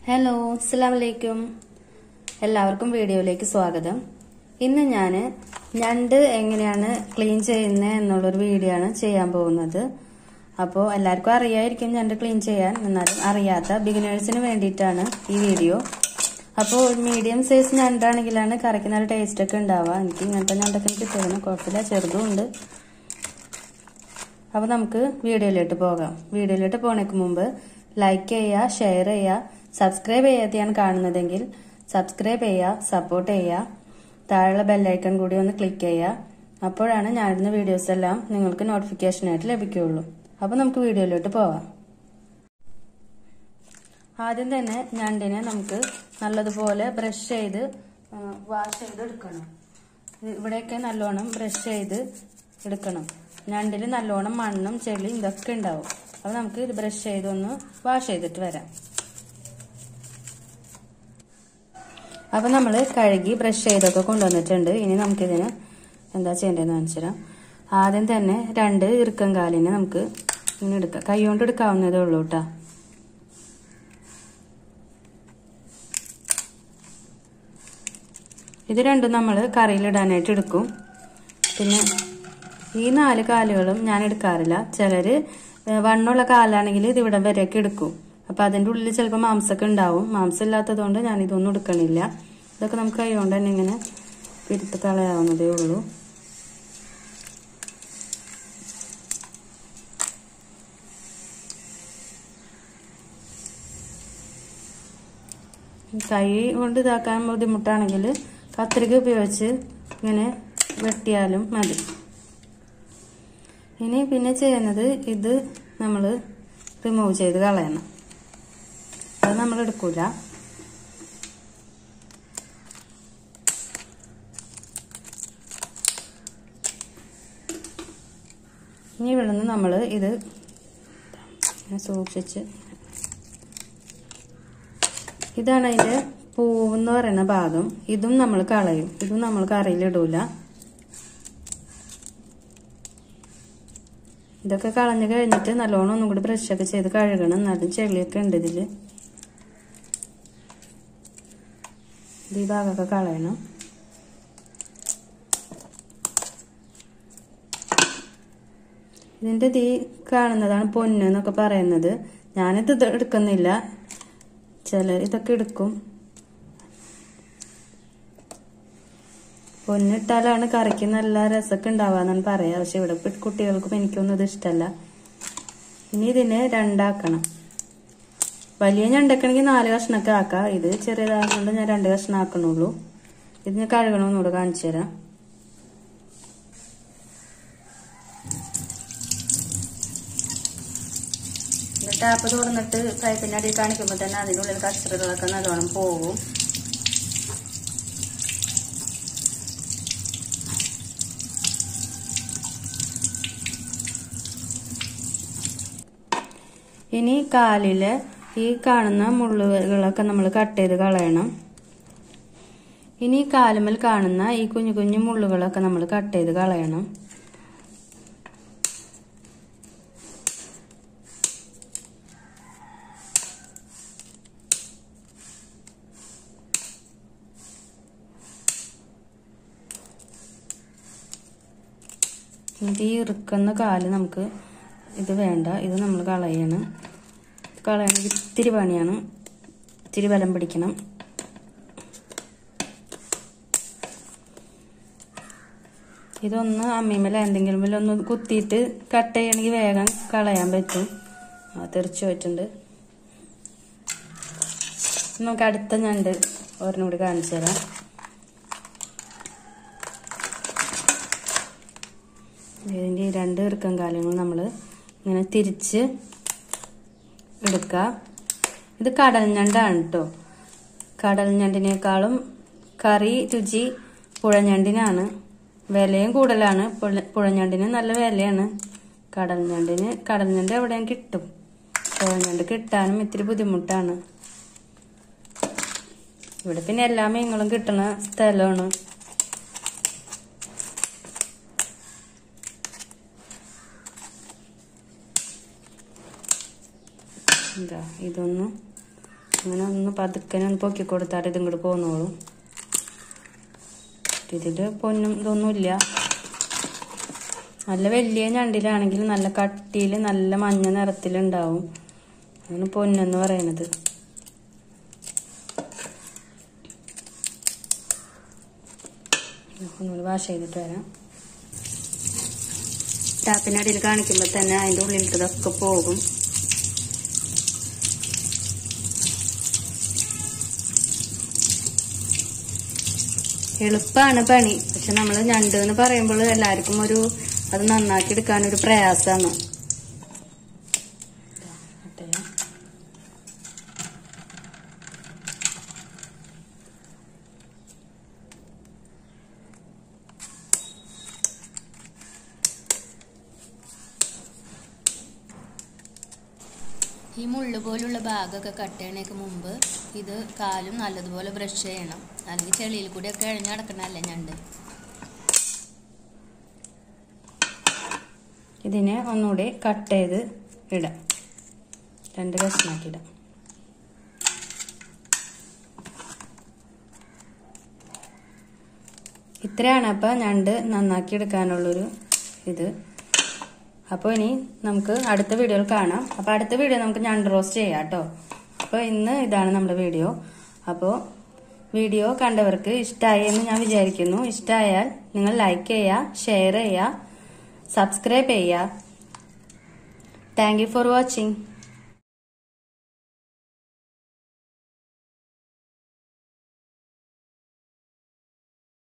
hello അസ്സാം വലൈക്കും എല്ലാവർക്കും വീഡിയോയിലേക്ക് സ്വാഗതം ഇന്ന് ഞാൻ ഞണ്ട് എങ്ങനെയാണ് ക്ലീൻ ചെയ്യുന്നത് എന്നുള്ളൊരു വീഡിയോ ആണ് ചെയ്യാൻ പോകുന്നത് അപ്പോൾ എല്ലാവർക്കും അറിയായിരിക്കും ഞണ്ട് ക്ലീൻ ചെയ്യാൻ എന്നാലും അറിയാത്ത ബിഗിനേഴ്സിന് വേണ്ടിയിട്ടാണ് ഈ വീഡിയോ അപ്പോൾ മീഡിയം സൈസ് ഞണ്ടാണെങ്കിലാണ് കറിക്ക് നല്ല ടേസ്റ്റ് ഒക്കെ ഉണ്ടാവുക എനിക്ക് ഇങ്ങനത്തെ ഞണ്ടൊക്കെ കിട്ടുന്നു കുഴപ്പമില്ല ചെറുതും ഉണ്ട് അപ്പോൾ നമുക്ക് വീഡിയോയിലോട്ട് പോകാം വീഡിയോയിലോട്ട് പോണേക്ക് മുമ്പ് ലൈക്ക് ചെയ്യുക ഷെയർ ചെയ്യുക സബ്സ്ക്രൈബ് ചെയ്യാതെയാണ് കാണുന്നതെങ്കിൽ സബ്സ്ക്രൈബ് ചെയ്യുക സപ്പോർട്ട് ചെയ്യുക താഴെയുള്ള ബെല്ലൈക്കൺ കൂടി ഒന്ന് ക്ലിക്ക് ചെയ്യുക അപ്പോഴാണ് ഞാനിടുന്ന വീഡിയോസ് എല്ലാം നിങ്ങൾക്ക് നോട്ടിഫിക്കേഷനായിട്ട് ലഭിക്കുകയുള്ളൂ അപ്പോൾ നമുക്ക് വീഡിയോയിലോട്ട് പോവാം ആദ്യം തന്നെ ഞണ്ടിനെ നമുക്ക് നല്ലതുപോലെ ബ്രഷ് ചെയ്ത് വാഷ് ചെയ്ത് എടുക്കണം ഇവിടെയൊക്കെ നല്ലോണം ബ്രഷ് ചെയ്ത് എടുക്കണം ഞണ്ടിൽ നല്ലോണം മണ്ണും ചെളിയും ഇതൊക്കെ ഉണ്ടാവും അപ്പോൾ നമുക്ക് ഇത് ബ്രഷ് ചെയ്തൊന്ന് വാഷ് ചെയ്തിട്ട് വരാം അപ്പോൾ നമ്മൾ കഴുകി ബ്രഷ് ചെയ്തൊക്കെ കൊണ്ടുവന്നിട്ടുണ്ട് ഇനി നമുക്കിതിന് എന്താ ചെയ്യേണ്ടതെന്ന് കാണിച്ചു തരാം ആദ്യം തന്നെ രണ്ട് ഇറുക്കം കാലിനെ നമുക്ക് ഇങ്ങനെ എടുക്കാം കൈ കൊണ്ട് എടുക്കാവുന്നതേ ഉള്ളൂ കേട്ടോ ഇത് രണ്ടും നമ്മൾ കറിയിലിടാനായിട്ട് എടുക്കും പിന്നെ ഈ നാല് കാലുകളും ഞാൻ എടുക്കാറില്ല ചിലര് വണ്ണുള്ള കാലാണെങ്കിൽ ഇത് ഇവിടം വരെയൊക്കെ എടുക്കും അപ്പൊ അതിന്റെ ഉള്ളിൽ ചിലപ്പോൾ മാംസമൊക്കെ ഉണ്ടാവും മാംസം ഇല്ലാത്തതുകൊണ്ട് ഞാൻ ഇതൊന്നും എടുക്കണില്ല ഇതൊക്കെ നമുക്ക് കൈകൊണ്ട് തന്നെ ഇങ്ങനെ പിരുത്ത് കളയാവുന്നതേ ഉള്ളൂ കൈ കൊണ്ട് ഇതാക്കാൻ ബുദ്ധിമുട്ടാണെങ്കിൽ കത്രിക ഉപയോഗിച്ച് ഇങ്ങനെ വെട്ടിയാലും മതി ഇനി പിന്നെ ചെയ്യുന്നത് ഇത് നമ്മൾ റിമൂവ് ചെയ്ത് കളയണം അത് നമ്മൾ എടുക്കൂല ഇനി ഇവിടുന്ന് നമ്മൾ ഇത് സൂക്ഷിച്ച് ഇതാണ് അതിന്റെ പൂവെന്ന് പറയുന്ന ഭാഗം ഇതും നമ്മൾ കളയും ഇതും നമ്മൾ കറിയിലിടൂല ഇതൊക്കെ കളഞ്ഞു കഴിഞ്ഞിട്ട് നല്ലോണം ഒന്നും കൂടി ബ്രഷൊക്കെ ചെയ്ത് കഴുകണം എന്നാലും ചെളിയൊക്കെ ഉണ്ട് ഇതില് ഇത് ഈ ഭാഗമൊക്കെ കളയണം ഇതിന്റെ തീ കാണുന്നതാണ് പൊന്ന് എന്നൊക്കെ പറയുന്നത് ഞാനിത് എടുക്കുന്നില്ല ചിലർ ഇതൊക്കെ എടുക്കും പൊന്നിട്ടാലാണ് കറിക്ക് നല്ല രസമൊക്കെ ഉണ്ടാവാന്നാണ് പറയാ പക്ഷെ ഇവിടെ കുട്ടികൾക്കും എനിക്കൊന്നും ഇത് ഇഷ്ടമല്ല ഇനി ഇതിനെ രണ്ടാക്കണം വലിയ ഞണ്ടക്കണെങ്കിൽ നാല് കഷ്ണമൊക്കെ ആക്കാം ഇത് ചെറിയതായതുകൊണ്ട് ഞാൻ രണ്ട് കഷ്ണം ആക്കണുള്ളൂ ഇത് ഞാൻ കഴുകണമെന്നൂടെ കാണിച്ചു തരാം ടാപ്പ് തുറന്നിട്ട് പൈപ്പിന്റെ അടിയിൽ കാണിക്കുമ്പോൾ തന്നെ അതിൻ്റെ ഉള്ളിൽ കച്ചറകളൊക്കെ നല്ലോണം പോകും ഇനി കാലില് ഈ കാണുന്ന മുള്ളുകളൊക്കെ നമ്മൾ കട്ട് ചെയ്ത് കളയണം ഇനി കാലുമൽ കാണുന്ന ഈ കുഞ്ഞു കുഞ്ഞു മുള്ളുകളൊക്കെ നമ്മൾ കട്ട് ചെയ്ത് കളയണം ഇത് ഈ ഇറുക്കുന്ന കാല് നമുക്ക് ഇത് വേണ്ട ഇത് നമ്മൾ കളയണം കളയണമെങ്കിൽ ഇത്തിരി പണിയാണ് ഇത്തിരി ബലം പിടിക്കണം ഇതൊന്ന് അമ്മീമല എന്തെങ്കിലും ഒന്ന് കുത്തിയിട്ട് കട്ട് ചെയ്യണമെങ്കിൽ വേഗം കളയാൻ പറ്റും ആ തെറിച്ചു പോയിട്ടുണ്ട് നമുക്ക് അടുത്ത ഞണ്ട് ഒരെണ്ണം കൂടി കാണിച്ചു തരാം ഇതിൻ്റെ ഈ രണ്ട് ഇറുക്കം കാലങ്ങൾ നമ്മൾ ഇങ്ങനെ തിരിച്ച് എടുക്കുക ഇത് കടൽ ഞണ്ടാണ് കേട്ടോ കടൽ ഞണ്ടിനേക്കാളും കറി രുചി പുഴഞ്ഞണ്ടിനാണ് വിലയും കൂടുതലാണ് പുഴഞ്ഞണ്ടിന് നല്ല വിലയാണ് കടൽ ഞണ്ടിന് കടൽ ഞണ്ട് എവിടെയും കിട്ടും പുഴഞ്ഞണ്ട് കിട്ടാനും ഇത്തിരി ബുദ്ധിമുട്ടാണ് ഇവിടെ പിന്നെ എല്ലാ മീനുകളും കിട്ടുന്ന സ്ഥലമാണ് എന്താ ഇതൊന്ന് അങ്ങനെ ഒന്ന് പതുക്കനെ ഒന്ന് പൊക്കി കൊടുത്താൽ ഇതും കൂടെ പോന്നോളും ഇതില് പൊന്നും ഇതൊന്നുമില്ല നല്ല വലിയ ഞണ്ടിലാണെങ്കിൽ നല്ല കട്ടിയിൽ നല്ല മഞ്ഞ നിറത്തിലുണ്ടാവും അതാണ് പൊന്നെന്ന് പറയണത് ഒന്നുകൂടി വാഷ് ചെയ്തിട്ട് വരാം ടാപ്പിനടിയിൽ കാണിക്കുമ്പോൾ തന്നെ അതിൻ്റെ ഉള്ളിലത്തതൊക്കെ പോകും എളുപ്പമാണ് പണി പക്ഷെ നമ്മൾ ഞണ്ട് എന്ന് പറയുമ്പോൾ എല്ലാവർക്കും ഒരു അത് നന്നാക്കി എടുക്കാൻ ഒരു പ്രയാസമാണ് ഈ മുള്ളു പോലുള്ള ഭാഗമൊക്കെ കട്ട് ചെയ്യണേക്ക് മുമ്പ് ഇത് കാലും നല്ലതുപോലെ ബ്രഷ് ചെയ്യണം അല്ലെങ്കിൽ ചെളിയിൽ കൂടിയൊക്കെ ഇഴഞ്ഞ് കിടക്കണല്ലേ ഞണ്ട് ഇതിനെ ഒന്നുകൂടി കട്ട് ചെയ്ത് ഇടാം രണ്ട് കഷ്ണാക്കി ഇടാം ഇത്രയാണ് അപ്പം ഞണ്ട് നന്നാക്കി എടുക്കാനുള്ളൊരു ഇത് അപ്പോൾ ഇനി നമുക്ക് അടുത്ത വീഡിയോയിൽ കാണാം അപ്പോൾ അടുത്ത വീഡിയോ നമുക്ക് ഞണ്ട് റോസ്റ്റ് ചെയ്യാം കേട്ടോ അപ്പോൾ ഇന്ന് ഇതാണ് നമ്മുടെ വീഡിയോ അപ്പോൾ വീഡിയോ കണ്ടവർക്ക് ഇഷ്ടമായി എന്ന് ഞാൻ വിചാരിക്കുന്നു ഇഷ്ടമായാൽ നിങ്ങൾ ലൈക്ക് ചെയ്യുക ഷെയർ ചെയ്യുക സബ്സ്ക്രൈബ് ചെയ്യുക താങ്ക് യു ഫോർ വാച്ചിങ്